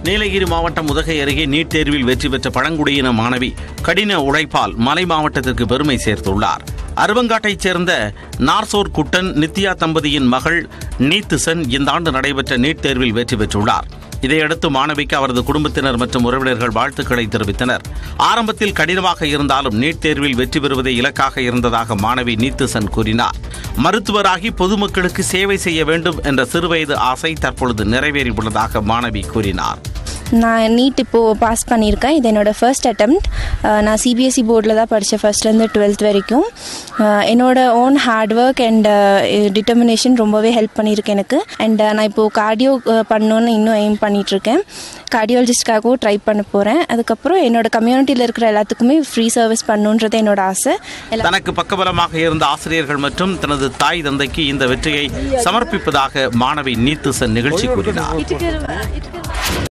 நீலகிரி மாவட்டம் உதகை அருகே நீட் தேர்வில் வெற்றி பெற்ற பழங்குடியின மாணவி கடின உழைப்பால் மலை மாவட்டத்திற்கு பெருமை சேர்த்துள்ளார் அருவங்காட்டைச் சேர்ந்த நார்சோர் குட்டன் நித்யா தம்பதியின் மகள் நீத்துசன் இந்த ஆண்டு நடைபெற்ற நீட் தேர்வில் வெற்றி பெற்றுள்ளார் இதையடுத்து மாணவிக்கு அவரது குடும்பத்தினர் மற்றும் உறவினர்கள் வாழ்த்துக்களை தெரிவித்தனர் ஆரம்பத்தில் கடினமாக இருந்தாலும் நீட் தேர்வில் வெற்றி பெறுவதே இலக்காக இருந்ததாக மாணவி நீத்துசன் கூறினார் மருத்துவராகி பொதுமக்களுக்கு சேவை செய்ய வேண்டும் என்ற சிறுவயது ஆசை தற்பொழுது நிறைவேறியுள்ளதாக மாணவி கூறினார் நான் நீட் இப்போது பாஸ் பண்ணியிருக்கேன் இது என்னோடய ஃபர்ஸ்ட் அட்டம்ப்ட் நான் சிபிஎஸ்சி போர்டில் தான் படித்தேன் ஃபர்ஸ்ட்லேருந்து டுவெல்த் வரைக்கும் அஹ், என்னோட own hard work and determination ரொம்பவே ஹெல்ப் பண்ணியிருக்கு எனக்கு அண்ட் நான் இப்போது கார்டியோ பண்ணணுன்னு இன்னும் எய்ம் பண்ணிகிட்ருக்கேன் கார்டியாலஜிஸ்ட்காகவும் ட்ரை பண்ண போகிறேன் அதுக்கப்புறம் என்னோட கம்யூனிட்டியில் இருக்கிற எல்லாத்துக்குமே ஃப்ரீ சர்வீஸ் பண்ணணுன்றது என்னோட ஆசை எல்லா தனக்கு பக்கபலமாக இருந்த ஆசிரியர்கள் மற்றும் தனது தாய் தந்தைக்கு இந்த வெற்றியை சமர்ப்பிப்பதாக மாணவி நீத்துசன் நிகழ்ச்சி கூறினார்